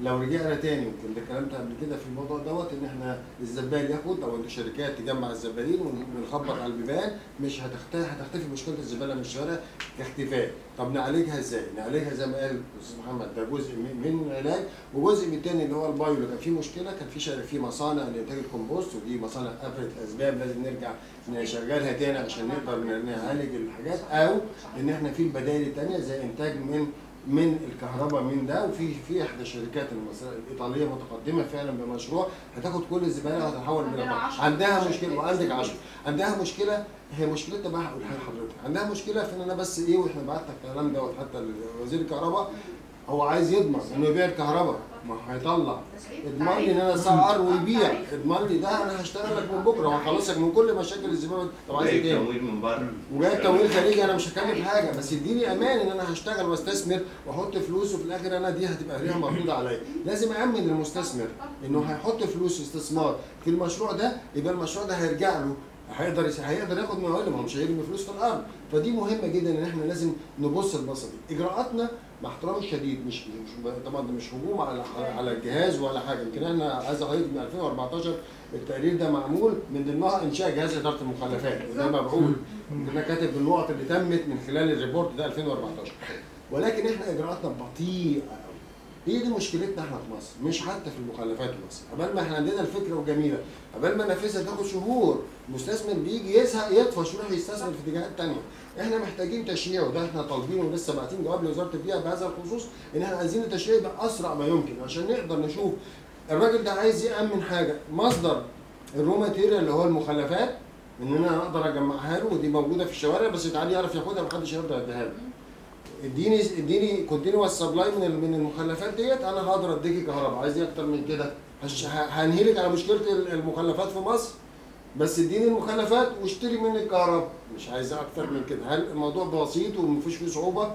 لو رجعنا تاني يمكن ده اتكلمت قبل كده في الموضوع دوت ان احنا الزبال ياخد او انتوا شركات تجمع الزبالين ون- ونخبط على البيبان مش هتختفي هتختفي مشكله الزباله من الشوارع كاختفاء طب نعالجها ازاي؟ نعالجها زي ما قال الاستاذ محمد ده جزء من من العلاج وجزء من التاني اللي هو البايو اللي كان فيه مشكله كان في شارع في مصانع لانتاج الكومبوست ودي مصانع قفلت اسباب لازم نرجع نشغلها تاني عشان نقدر ن- نعالج الحاجات او ان احنا في البدائل التانيه زي انتاج من من الكهرباء من ده وفي في احدى الشركات المصرية الايطاليه متقدمه فعلا بمشروع هتاخد كل الزباله وهتحول عندنا منها عشرة عندها مشكله شركات. وعندك 10 عندها مشكله هي مشكلتها بقى هقولها لحضرتك عندها مشكله في ان انا بس ايه واحنا بعتنا الكلام دوت حتى لوزير الكهرباء هو عايز يضمن انه يبيع الكهرباء ما هو هيطلع اضمن لي ان انا اسعر ويبيع اضمن لي ده انا هشتغل لك من بكره وهخلصك من كل مشاكل الزباله طب عايز ايه جايب تاني؟ تمويل من بره وجايب تمويل خارجي انا مش هكلف حاجه بس اديني امان ان انا هشتغل واستثمر واحط فلوس وفي الاخر انا دي هتبقى ريحه مردوده عليا لازم امن المستثمر انه هيحط فلوس استثمار في المشروع ده يبقى المشروع ده هيرجع له هيقدر هيقدر ياخد موارد ما هو مش هيرمي فلوس في الارض فدي مهمه جدا ان احنا لازم نبص البصه دي اجراءاتنا مع احترامي الشديد مش مش طبعا ده مش هجوم على على الجهاز ولا حاجه يمكن احنا عايز احيط من 2014 التقرير ده معمول من ضمنها انشاء جهاز اداره المخلفات وده مبعول انا كاتب النقط اللي تمت من خلال الريبورت ده 2014 ولكن احنا اجراءاتنا بطيئه قوي هي دي مشكلتنا احنا في مصر مش حتى في المخلفات في مصر قبل ما احنا عندنا الفكره وجميله قبل ما ننفذها تاخد شهور المستثمر بيجي يزهق يطفش يروح يستثمر في اتجاهات تانية احنا محتاجين تشريع وده احنا طالبينه ولسه باعتين جواب لوزاره البيئه بهذا الخصوص ان احنا عايزين التشريع يبقى اسرع ما يمكن عشان نقدر نشوف الراجل ده عايز يامن حاجه مصدر الرو ماتيريال اللي هو المخلفات ان انا اقدر اجمعها له ودي موجوده في الشوارع بس تعالي يعرف ياخدها محدش يقدر يديها له اديني اديني كونتينوس سبلاي من ال- من المخلفات ديت انا هقدر اديكي كهرباء عايز ايه اكتر من كده هش- ه- هنهيلك على مشكله ال- المخلفات في مصر بس اديني المخلفات واشتري مني الكهرباء مش عايز اكتر من كده هل الموضوع بسيط ومفيش فيه صعوبه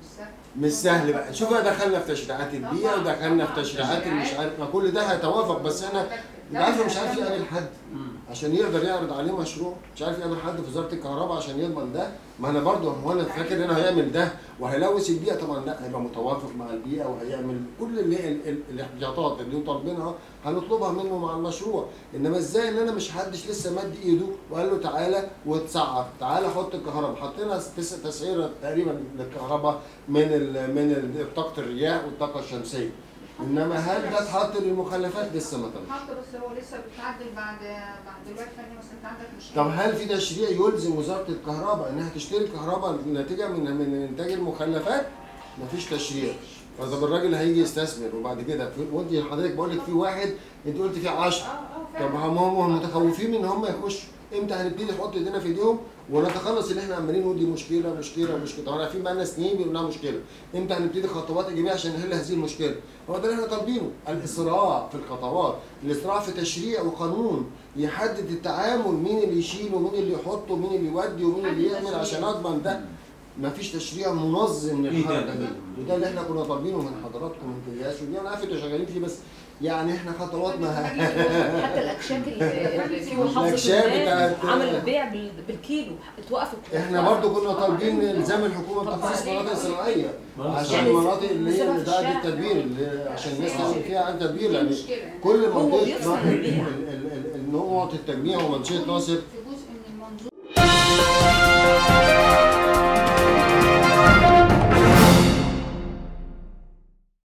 مش سهل بقى شوف بقى دخلنا في تشريعات البيئه ودخلنا في تشريعات اللي مش عارف ما كل ده هيتوافق بس احنا يبقى عارفه مش عارف يقابل حد عشان يقدر يعرض عليه مشروع مش عارف يقابل حد في وزاره الكهرباء عشان يضمن ده ما انا برضه هو انا فاكر ان انا هيعمل ده وهيلوث البيئه طبعا لا هيبقى متوافق مع البيئه وهيعمل كل اللي ال- ال- الاحتياطات اللي انتوا طالبينها هنطلبها منه مع المشروع انما ازاي ان انا مش حدش لسه مد ايده وقال له تعالى وتسعر تعالى حط الكهرباء حطينا تس- تسعيره تقريبا للكهرباء من ال من ال- طاقه الرياح والطاقه الشمسيه انما هل ده اتحط للمخلفات لسه ما تمش حاطه بس هو لسه بتعدل بعد بعد دلوقتي فاهم بس انت عندك مشكله طب هل في تشريع يلزم وزاره الكهرباء انها تشتري الكهرباء ناتجه من من انتاج المخلفات؟ مفيش تشريع. فطب الراجل هيجي يستثمر وبعد كده في- وانت حضرتك بقول لك في واحد انت قلت في 10 اه اه طب فعلا. هم هم متخوفين ان هم يخشوا امتى هنبتدي نحط ايدينا في ايديهم ونتخلص اللي احنا عمالين نقول دي مشكله مشكله مشكله طب احنا عارفين بقى لنا سنين بيقولوا لنا مشكله امتى هنبتدي خطوات ايجابيه عشان نحل هذه المشكله هو ده اللي احنا طالبينه الاسراع في الخطوات الاسراع في تشريع وقانون يحدد التعامل مين اللي يشيل ومين اللي يحط ومين اللي يودي ومين اللي يعمل عشان اضمن ده مفيش تشريع منظم للحركه دي وده اللي احنا كنا طالبينه من حضراتكم من الجهاز ودي انا عارف انتوا شغالين فيه بس يعني احنا خطواتنا حتى الاكشاك اللي اللي في محافظه الأكشاك لبنان بتاعت- عملوا بيع بال- بالكيلو اتوقفت احنا برضو كنا طالبين الزام الحكومه بتخصيص مناطق صناعيه عشان يعني المناطق اللي هي بسبب بتاعت الشارع. التدبير اللي عشان الناس تعمل فيها عن تدبير دي يعني مشكله كل هو منطقه بيفصل نقطة- البيع. ال- ال- ال- نقط التجميع ومنشيه ناصر